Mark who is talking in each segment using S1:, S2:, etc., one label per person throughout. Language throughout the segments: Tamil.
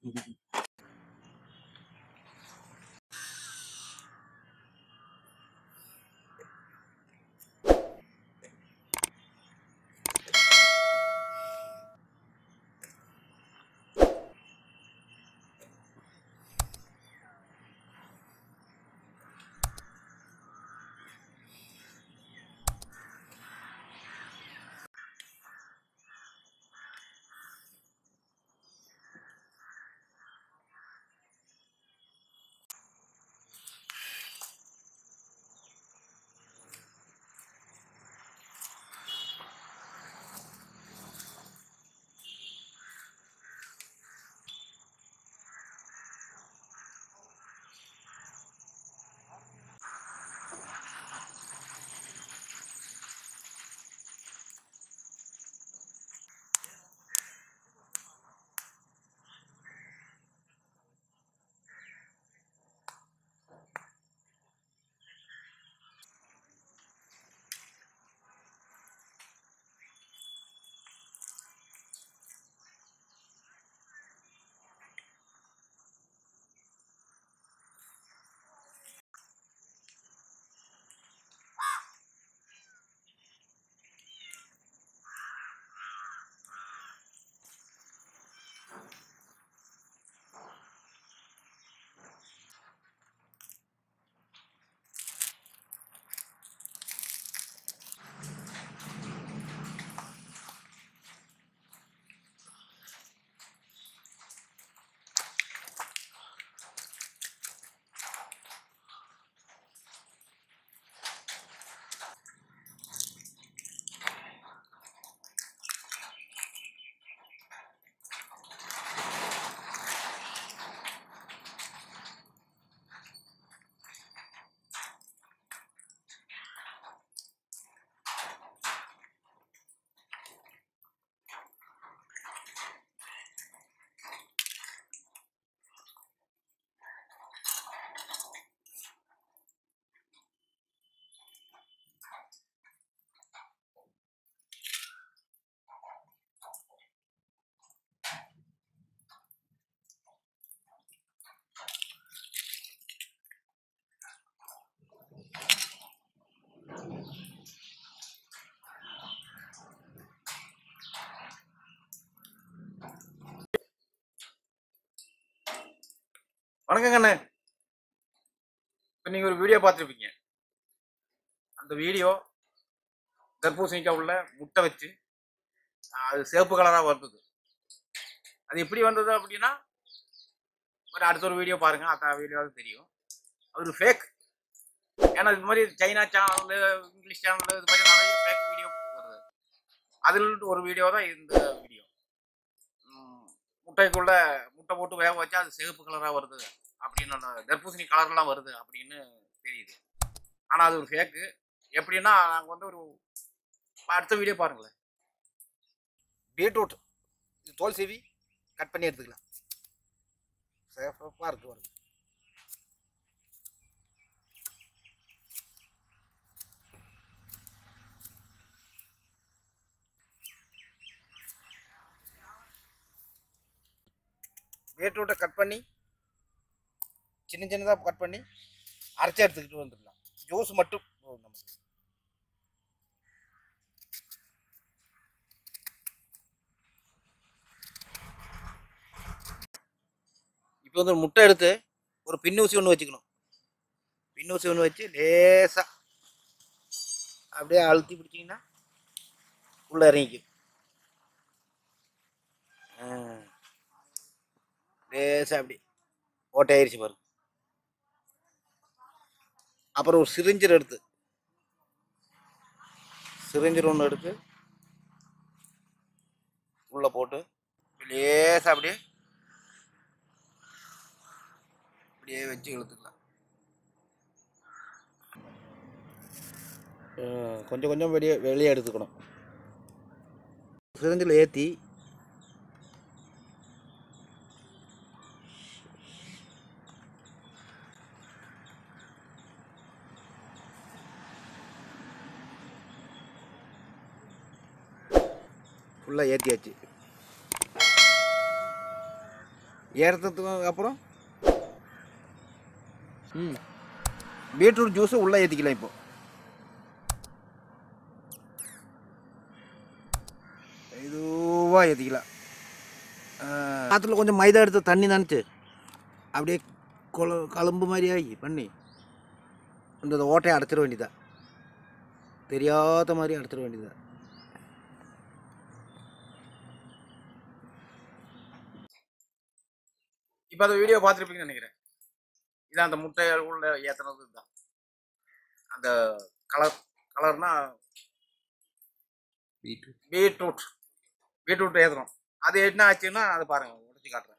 S1: வணக்கங்க அண்ணே இப்போ நீங்கள் ஒரு வீடியோ பார்த்துருப்பீங்க அந்த வீடியோ தர்பூசணிக்காய் உள்ள முட்டை வச்சு ஆஹ், அது சிவப்பு கலராக வந்தது அது எப்படி வந்தது அப்படின்னா ஒரு அடுத்த ஒரு வீடியோ பாருங்க அந்த வீடியோவில் தெரியும் அது ஒரு ஃபேக் ஏன்னா இது மாதிரி சைனா சேனலு இங்கிலீஷ் சேனலு இது மாதிரி நிறைய ஃபேக் வீடியோ வருது அதில் ஒரு வீடியோ தான் இந்த வீடியோ முட்டைக்குள்ள முட்டை போட்டு வேக வச்சா அது சிவப்பு கலராக வருது அப்படின்னு அந்த தர்பூசணி கலர்லாம் வருது அப்படின்னு தெரியுது ஆனால் அது ஒரு ஃபேக்கு எப்படின்னா நாங்கள் வந்து ஒரு அடுத்த வீடியோ பாருங்களேன்
S2: பீட்ரூட் இது தோல் சீவி கட் பண்ணி எடுத்துக்கலாம் சேஃபாக இருக்கு வருது பீட்ரூட்டை கட் பண்ணி சின்ன சின்னதாக கட் பண்ணி அரைச்சி எடுத்துக்கிட்டு வந்துடலாம் ஜூஸ் மட்டும் போதும் நமக்கு இப்போ வந்து ஒரு முட்டை எடுத்து ஒரு பின்னூசி ஒன்று வச்சுக்கணும் பின்னூசி ஒன்று வச்சு லேசாக அப்படியே அழுத்தி பிடிச்சிங்கன்னா உள்ளே இறங்கிக்கும் ஆ. லேசாக அப்படி ஓட்டையாயிருச்சு பாருங்க அப்புறம் ஒரு சிரிஞ்சர் எடுத்து சிரிஞ்சர் ஒன்று எடுத்து உள்ளே போட்டு லேசாக அப்படியே அப்படியே வச்சு இழுத்துக்கலாம் அஹ் கொஞ்சம் கொஞ்சம் வெளியே வெளியே எடுத்துக்கணும் சிரிஞ்சில் ஏற்றி ஃபுல்லாக ஏற்றியாச்சு ஏறத்துக்கு அப்புறம் ம் பீட்ரூட் ஜூஸை உள்ளே ஏற்றிக்கலாம் இப்போ இதுவாக ஏற்றிக்கலாம் காற்றுல கொஞ்சம் மைதா எடுத்து தண்ணி நினச்சி அப்படியே கொல கலம்பு மாதிரி ஆகி பண்ணி இந்த ஓட்டையை அடைச்சிட வேண்டியதான் தெரியாத மாதிரி அடைச்சிட வேண்டியதான்
S1: இப்போ அந்த வீடியோ பார்த்துருப்பீங்கன்னு நினைக்கிறேன் இதான் அந்த முட்டை உள்ள ஏத்துனது இதுதான் அந்த கலர் கலர்னா பீட்ரூட் பீட்ரூட் ஏத்துறோம் அது என்ன ஆச்சுன்னா அதை பாருங்க உடச்சி காட்டுறேன்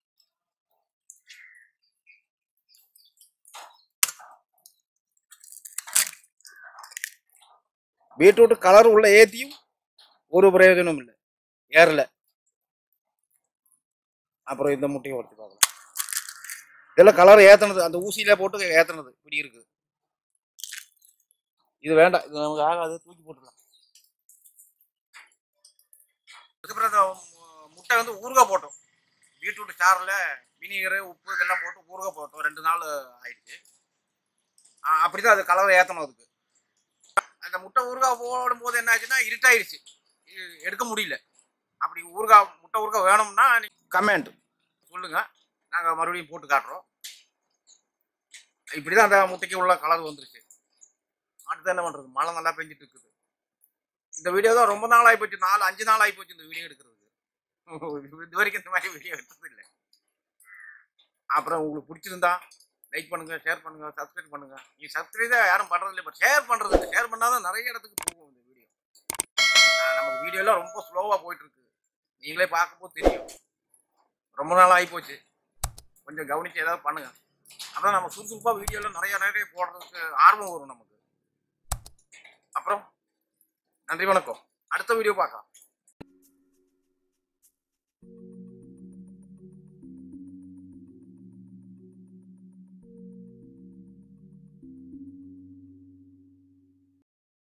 S2: பீட்ரூட் கலர் உள்ள ஏற்றியும் ஒரு பிரயோஜனம் இல்லை ஏறல
S1: அப்புறம் இந்த முட்டையை உடச்சி பார்க்கலாம்
S2: இதெல்லாம் கலர் ஏற்றினது அந்த ஊசியில போட்டு ஏற்றினது இப்படி இருக்குது
S1: இது வேண்டாம் இது நமக்கு ஆகாது தூக்கி போட்டுடலாம் அதுக்கப்புறம் அந்த மு- முட்டை வந்து ஊறுகாய் போட்டோம் பீட்ரூட் சாறில் வினிகரு உப்பு இதெல்லாம் போட்டு ஊறுகாய் போட்டோம் ரெண்டு நாள் ஆயிடுச்சு ஆ, அப்படிதான் அது கலரை ஏற்றணும் அதுக்கு அந்த முட்டை ஊறுகாய் போடும்போது என்ன ஆச்சுன்னா இருட்டாயிடுச்சு இ- எடுக்க முடியல அப்படி ஊறுகாய் முட்டை ஊறுகாய் வேணும்னா கமெண்ட் சொல்லுங்க நாங்கள் மறுபடியும் போட்டு காட்டுறோம் இப்படி தான் அந்த முட்டைக்கு உள்ள கலர் வந்துருச்சு அடுத்து என்ன பண்றது மழை நல்லா பெஞ்சிட்டு இருக்குது இந்த வீடியோ தான் ரொம்ப நாள் ஆகி போச்சு நாலு அஞ்சு நாள் ஆகி போச்சு இந்த வீடியோ எடுக்கிறதுக்கு இது வரைக்கும் இந்த மாதிரி வீடியோ எடுத்தது இல்லை அப்புறம் உங்களுக்கு பிடிச்சிருந்தா லைக் பண்ணுங்க ஷேர் பண்ணுங்க சப்ஸ்கிரைப் பண்ணுங்க நீ சப்ஸ்கிரைப் யாரும் பண்றது இல்லை இப்போ ஷேர் பண்றது இல்லை ஷேர் பண்ணாதான் நிறைய இடத்துக்கு போகும் இந்த வீடியோ நமக்கு வீடியோலாம் ரொம்ப ஸ்லோவாக போயிட்டு இருக்கு நீங்களே பார்க்கும்போது தெரியும் ரொம்ப நாள் ஆகி போச்சு கொஞ்சம் கவனிச்சு ஏதாவது பண்ணுங்க அப்புறம் நம்ம சுறுசுறுப்பாக வீடியோலாம் நிறைய நிறைய போடுறதுக்கு ஆர்வம் வரும் நமக்கு அப்புறம் நன்றி வணக்கம் அடுத்த வீடியோ பார்க்கலாம்